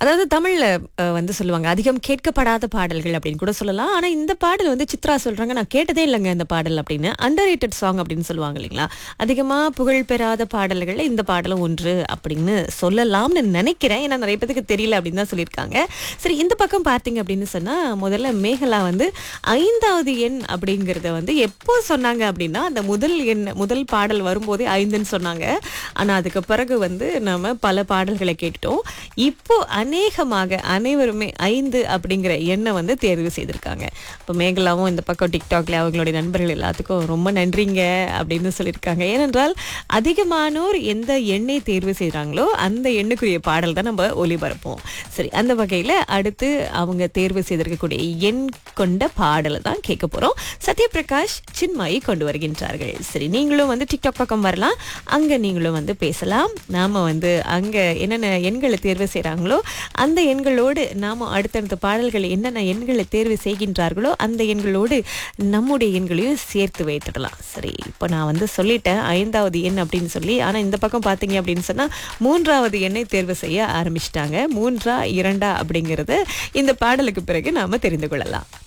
அதாவது தமிழ்ல அஹ், வந்து சொல்லுவாங்க அதிகம் கேட்கப்படாத பாடல்கள் அப்படின்னு கூட சொல்லலாம் ஆனா இந்த பாடல் வந்து சித்ரா சொல்றாங்க நான் கேட்டதே இல்லைங்க இந்த பாடல் அப்படின்னு அண்டர் சாங் அப்படின்னு சொல்லுவாங்க இல்லைங்களா அதிகமா புகழ் பெறாத பாடல்கள்ல இந்த பாடலும் ஒன்று அப்படின்னு சொல்லலாம்னு நினைக்கிறேன் ஏன்னா நிறைய பேத்துக்கு தெரியல அப்படின்னு தான் சொல்லியிருக்காங்க சரி இந்த பக்கம் பார்த்தீங்க அப்படின்னு சொன்னா முதல்ல மேகலா வந்து ஐந்தாவது எண் அப்படிங்கறத வந்து எப்போ சொன்னாங்க அப்படின்னா அந்த முதல் எண் முதல் பாடல் வரும்போதே ஐந்துன்னு சொன்னாங்க ஆனா அதுக்கு பிறகு வந்து நம்ம பல பாடல்களை கேட்டுட்டோம் இப்போ அநேகமாக அனைவருமே ஐந்து அப்படிங்கிற எண்ணை வந்து தேர்வு செய்திருக்காங்க இப்போ மேகலாவும் இந்த பக்கம் டிக்டாக்ல அவங்களுடைய நண்பர்கள் எல்லாத்துக்கும் ரொம்ப நன்றிங்க அப்படின்னு சொல்லியிருக்காங்க ஏனென்றால் அதிகமானோர் எந்த எண்ணை தேர்வு செய்கிறாங்களோ அந்த எண்ணுக்குரிய பாடல் தான் நம்ம ஒளிபரப்போம் சரி அந்த வகையில் அடுத்து அவங்க தேர்வு செய்திருக்கக்கூடிய எண் கொண்ட பாடலை தான் கேட்க போகிறோம் சத்யபிரகாஷ் சின்மாயி கொண்டு வருகின்றார்கள் சரி நீங்களும் வந்து டிக்டாக் பக்கம் வரலாம் அங்கே நீங்களும் வந்து பேசலாம் நாம் வந்து அங்கே என்னென்ன எண்களை தேர்வு செய்கிறாங்களோ அந்த எண்களோடு நாம் அடுத்தடுத்த பாடல்கள் என்னென்ன எண்களை தேர்வு செய்கின்றார்களோ அந்த எண்களோடு நம்முடைய எண்களையும் சேர்த்து வைத்துடலாம் சரி இப்போ நான் வந்து சொல்லிட்டேன் ஐந்தாவது எண் அப்படின்னு சொல்லி ஆனால் இந்த பக்கம் பார்த்தீங்க அப்படின்னு சொன்னால் மூன்றாவது எண்ணை தேர்வு செய்ய ஆரம்பிச்சிட்டாங்க மூன்றா இரண்டா அப்படிங்கிறது இந்த பாடலுக்கு பிறகு நாம் தெரிந்து கொள்ளலாம்